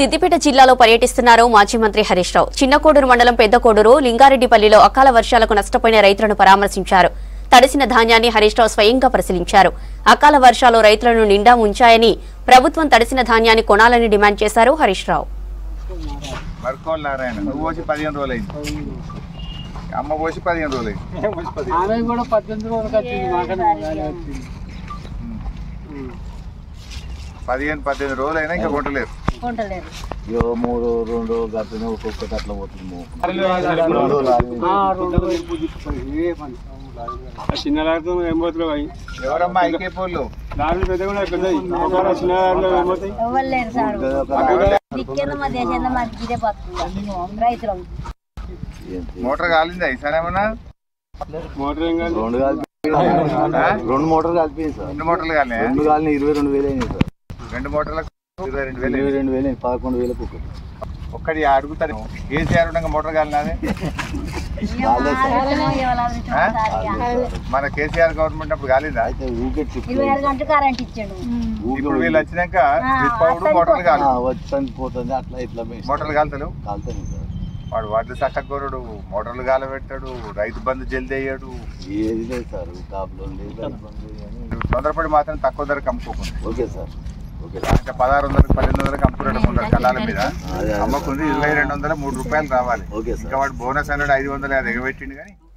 సిద్దిపేట జిల్లాలో పర్యటిస్తున్నారు మాజీ మంత్రి హరీష్ రావు చిన్నకోడూరు మండలం పెద్దకోడూరు లింగారెడ్డిపల్లిలో అకాల వర్షాలకు నష్టపోయిన రైతులను పరామర్శించారు తడిసిన ధాన్యాన్ని హరీష్ రావు స్వయంగా పరిశీలించారు అకాల వర్షాలు రైతులను నిండా ఉంచాయని ప్రభుత్వం తడిసిన ధాన్యాన్ని కొనాలని డిమాండ్ చేశారు హరీష్ రావు మర్కోల్ నారాయణ నువ్వు పోసి పదిహేను రోజులు అయింది అమ్మ పోసి పదిహేను రోజులు అయింది ఆమె కూడా పద్దెనిమిది రోజులకి వచ్చింది మాకన్నా ముందుగానే వచ్చింది పదిహేను పద్దెనిమిది రోజులు అయినా ఇంకా కొట్టలేరు ఇగో మూడు రెండు గట్టిన ఒక్కొక్కటి అట్లా పోతుంది ఆ, రెండు రోజులు పూజ ఇచ్చిపోయి. ఏ పని? చిన్న లారీతో ఏం పోతున్నావు అవి ఎవరమ్మా ఐకే పోళ్ళు లారీలు పెద్ద కూడా పెద్దది ఒకవేళ చిన్న లారీలో ఏం పోతాయి ఇవ్వలేరు సార్ దిక్కేందో మా దేశంలో మాది ఇదే బతుకుతాం రైతులం మోటార్ కాలిందా ఈసారి ఏమన్నా మోటార్ ఏం కాదు రెండు కలిపి రెండు మోటార్లు కలిపింది సార్ రెండు మోటార్లు కాలినాయా రెండు కాలిన ఇరవై రెండు వేలు అయినాయి సార్ రెండు మోటార్లకు ఇరవై రెండు వేలు ఇరవై రెండు వేలు అయినాయి పదకొండు వేలకు ఒకటి ఒక్కడి అడుగుతాడు కేసీఆర్ ఉండగా మోటార్ కాలినాదే ఆ? మన కేసీఆర్ గవర్నమెంట్ అప్పుడు కాలిందా అయితే ఊకే ట్రిప్ ఇరవై ఆరు గంటలు కరెంట్ ఇచ్చాడు ఇప్పుడు వీళ్ళు వచ్చినాక ఇప్పుడు మోటార్లు కాదు వచ్చి పోతుంది అట్లా ఇట్లా మోటార్లు కాలుతలేవు కాలుతాను సార్ వాడు వాటి సక్కగోరుడు మోటార్లు కాలబెట్టాడు రైతు బంధు జల్ది అయ్యాడు ఏది లేదు సార్ కాపులో లేదు రైతు బంధు లేదు కానీ తొందరపడి మాత్రం తక్కువ ధరకు అమ్ముకోకుండా ఓకే సార్ ఓకే సార్ ఇంకా పదహారు వందలకు పన్నెండు వందలకు అమ్ముకున్నాడు ముందర కళాల మీద అదే. అమ్మకుంది ఇరవై రెండు వందల మూడు రూపాయలు రావాలి ఓకే సార్ ఇంకా వాడు బోనస్ అన్నాడు ఐదు వందలు అది ఎగబెట్టిండు కానీ